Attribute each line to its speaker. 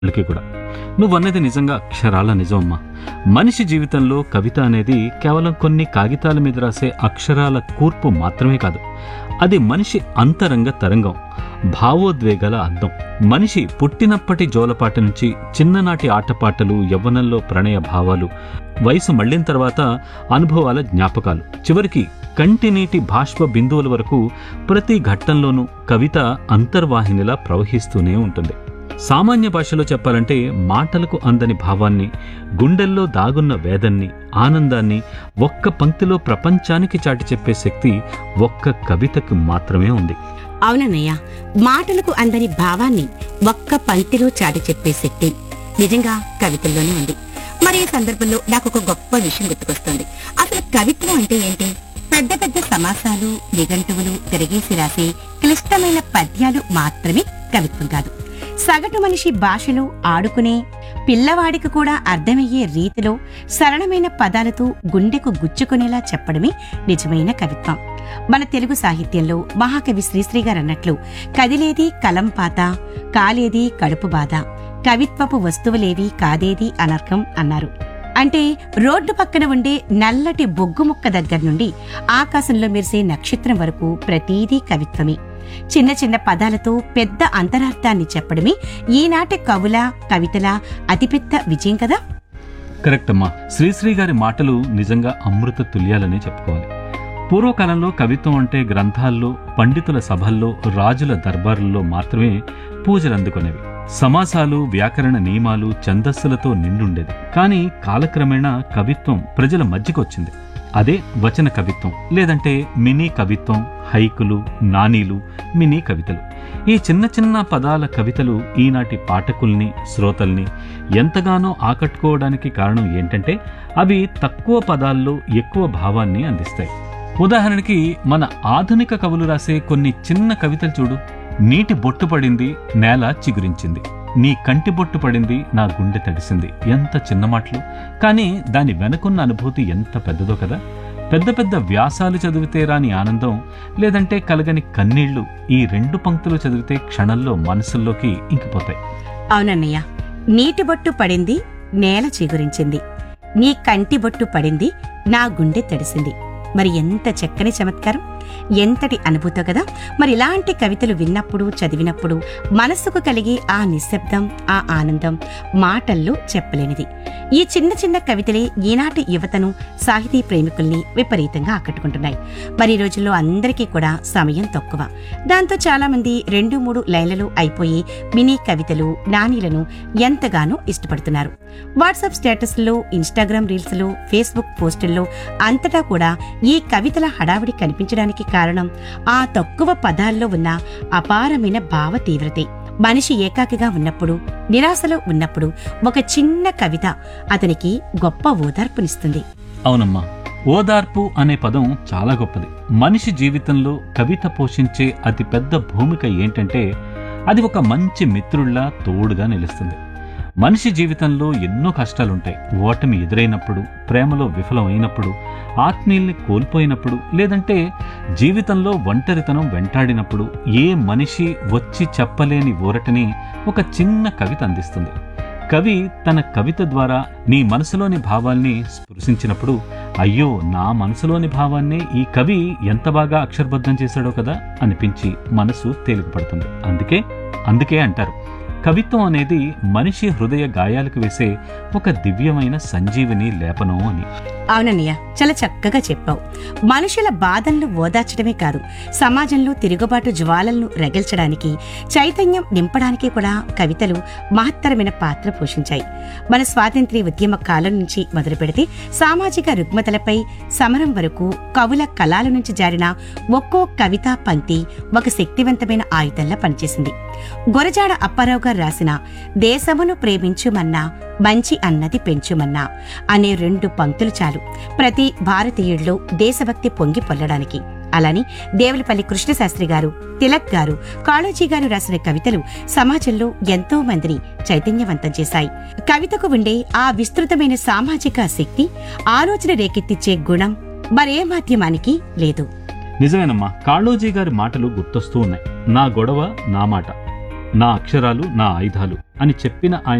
Speaker 1: వాళ్ళకి కూడా నువ్వన్నది నిజంగా అక్షరాల నిజమమ్మా మనిషి జీవితంలో కవిత అనేది కేవలం కొన్ని కాగితాల మీద రాసే అక్షరాల కూర్పు మాత్రమే కాదు అది మనిషి అంతరంగ తరంగం భావోద్వేగాల అద్దం మనిషి పుట్టినప్పటి జోలపాట నుంచి చిన్ననాటి ఆటపాటలు యవ్వనంలో ప్రణయ భావాలు వయసు మళ్ళిన తర్వాత అనుభవాల జ్ఞాపకాలు చివరికి కంటినీటి బాష్ప బిందువుల వరకు ప్రతి ఘట్టంలోనూ కవిత అంతర్వాహినిలా ప్రవహిస్తూనే ఉంటుంది సామాన్య భాషలో చెప్పాలంటే మాటలకు అందని భావాన్ని గుండెల్లో దాగున్న వేదన్ని ఆనందాన్ని ఒక్క పంక్తిలో ప్రపంచానికి చాటి చెప్పే శక్తి ఒక్క కవితకు మాత్రమే ఉంది
Speaker 2: అవునన్నయ్య మాటలకు అందని భావాన్ని ఒక్క పంక్తిలో చాటి చెప్పే శక్తి నిజంగా కవితల్లోనే ఉంది మరి ఈ సందర్భంలో నాకు ఒక గొప్ప విషయం గుర్తుకొస్తుంది అసలు కవిత్వం అంటే ఏంటి పెద్ద పెద్ద సమాసాలు నిఘంటువులు తిరిగేసి రాసే క్లిష్టమైన పద్యాలు మాత్రమే కవిత్వం కాదు సగటు మనిషి భాషలో ఆడుకునే పిల్లవాడికి కూడా అర్థమయ్యే రీతిలో సరళమైన పదాలతో గుండెకు గుచ్చుకునేలా చెప్పడమే నిజమైన కవిత్వం మన తెలుగు సాహిత్యంలో మహాకవి శ్రీశ్రీ గారు అన్నట్లు కదిలేది కలంపాత కాలేది కడుపు బాధ కవిత్వపు వస్తువులేవి కాదేది అనర్కం అన్నారు అంటే రోడ్డు పక్కన ఉండే నల్లటి బొగ్గు ముక్క దగ్గర నుండి ఆకాశంలో మెరిసే నక్షత్రం వరకు ప్రతీదీ కవిత్వమే చిన్న చిన్న పదాలతో పెద్ద అంతరార్థాన్ని చెప్పడమే ఈనాటి కవుల కవితల అతిపెద్ద విజయం కదా
Speaker 1: కరెక్ట్ అమ్మా శ్రీశ్రీ గారి మాటలు నిజంగా అమృత తుల్యాలనే చెప్పుకోవాలి పూర్వకాలంలో కవిత్వం అంటే గ్రంథాల్లో పండితుల సభల్లో రాజుల దర్బారుల్లో మాత్రమే పూజలు అందుకునేవి సమాసాలు వ్యాకరణ నియమాలు ఛందస్సులతో నిండుండేది కానీ కాలక్రమేణా కవిత్వం ప్రజల మధ్యకొచ్చింది అదే వచన కవిత్వం లేదంటే మినీ కవిత్వం హైకులు నానీలు మినీ కవితలు ఈ చిన్న చిన్న పదాల కవితలు ఈనాటి పాఠకుల్ని శ్రోతల్ని ఎంతగానో ఆకట్టుకోవడానికి కారణం ఏంటంటే అవి తక్కువ పదాల్లో ఎక్కువ భావాన్ని అందిస్తాయి ఉదాహరణకి మన ఆధునిక కవులు రాసే కొన్ని చిన్న కవితలు చూడు నీటి బొట్టు పడింది నేల చిగురించింది నీ కంటి బొట్టు పడింది నా గుండె తడిసింది ఎంత చిన్న మాటలు కానీ దాని వెనుకున్న అనుభూతి ఎంత పెద్దదో కదా పెద్ద పెద్ద వ్యాసాలు చదివితే రాని ఆనందం లేదంటే కలగని కన్నీళ్లు ఈ రెండు పంక్తులు చదివితే క్షణంలో మనసుల్లోకి ఇంకిపోతాయి
Speaker 2: అవునన్నయ్య నీటి బొట్టు పడింది నేల చిగురించింది నీ కంటి బొట్టు పడింది నా గుండె తడిసింది మరి ఎంత చక్కని చమత్కారం ఎంతటి అనుభూతో కదా మరి ఇలాంటి కవితలు విన్నప్పుడు చదివినప్పుడు మనస్సుకు కలిగే ఆ నిశ్శబ్దం ఆ ఆనందం మాటల్లో చెప్పలేనిది ఈ చిన్న చిన్న కవితలే ఈనాటి యువతను సాహితీ ప్రేమికుల్ని విపరీతంగా ఆకట్టుకుంటున్నాయి మరి ఈ రోజుల్లో అందరికీ కూడా సమయం తక్కువ దాంతో చాలా మంది రెండు మూడు లైన్లలో అయిపోయి మినీ కవితలు నానీలను ఎంతగానో ఇష్టపడుతున్నారు వాట్సాప్ స్టేటస్లో ఇన్స్టాగ్రామ్ రీల్స్లో ఫేస్బుక్ పోస్టుల్లో అంతటా కూడా ఈ కవితల హడావిడి కనిపించడానికి కారణం ఆ తక్కువ పదాల్లో ఉన్న అపారమైన భావ తీవ్రతే మనిషి ఏకాకిగా ఉన్నప్పుడు నిరాశలో ఉన్నప్పుడు ఒక చిన్న కవిత అతనికి గొప్ప ఓదార్పునిస్తుంది
Speaker 1: అవునమ్మా ఓదార్పు అనే పదం చాలా గొప్పది మనిషి జీవితంలో కవిత పోషించే అతిపెద్ద భూమిక ఏంటంటే అది ఒక మంచి మిత్రుల్లా తోడుగా నిలుస్తుంది మనిషి జీవితంలో ఎన్నో కష్టాలుంటాయి ఓటమి ఎదురైనప్పుడు ప్రేమలో విఫలమైనప్పుడు ఆత్మీయుల్ని కోల్పోయినప్పుడు లేదంటే జీవితంలో ఒంటరితనం వెంటాడినప్పుడు ఏ మనిషి వచ్చి చెప్పలేని ఊరటని ఒక చిన్న కవిత అందిస్తుంది కవి తన కవిత ద్వారా నీ మనసులోని భావాల్ని స్పృశించినప్పుడు అయ్యో నా మనసులోని భావాన్నే ఈ కవి ఎంత బాగా అక్షరబద్ధం చేశాడో కదా అనిపించి మనసు తేలికపడుతుంది అందుకే అందుకే అంటారు కవిత్వం అనేది మనిషి హృదయ గాయాలకు వేసే ఒక దివ్యమైన సంజీవిని లేపనం అని
Speaker 2: అవునన్నయ్య చాలా చక్కగా చెప్పావు మనుషుల బాధలను ఓదార్చడమే కాదు సమాజంలో తిరుగుబాటు జ్వాలలను రగిల్చడానికి చైతన్యం నింపడానికి కూడా కవితలు మహత్తరమైన పాత్ర పోషించాయి మన స్వాతంత్ర్య ఉద్యమ కాలం నుంచి మొదలు పెడితే సామాజిక రుగ్మతలపై సమరం వరకు కవుల కళాల నుంచి జారిన ఒక్కో కవితా పంక్తి ఒక శక్తివంతమైన ఆయుధంలా పనిచేసింది గొరజాడ అప్పారావు గారు రాసిన దేశమును ప్రేమించుమన్నా మంచి అన్నది పెంచుమన్నా అనే రెండు పంక్తులు చాలు ప్రతి భారతీయుడిలో దేశభక్తి పొంగి పొల్లడానికి అలాని దేవులపల్లి కృష్ణశాస్త్రి గారు తిలక్ గారు కాళోజీ గారు రాసిన కవితలు సమాజంలో ఎంతో మందిని చైతన్యవంతం చేశాయి కవితకు ఉండే ఆ విస్తృతమైన సామాజిక శక్తి ఆలోచన రేకెత్తిచ్చే గుణం మరే మాధ్యమానికి లేదు
Speaker 1: నిజమేనమ్మా కాళోజీ గారి మాటలు గుర్తొస్తూ ఉన్నాయి నా గొడవ నా మాట నా అక్షరాలు నా ఆయుధాలు అని చెప్పిన ఆయన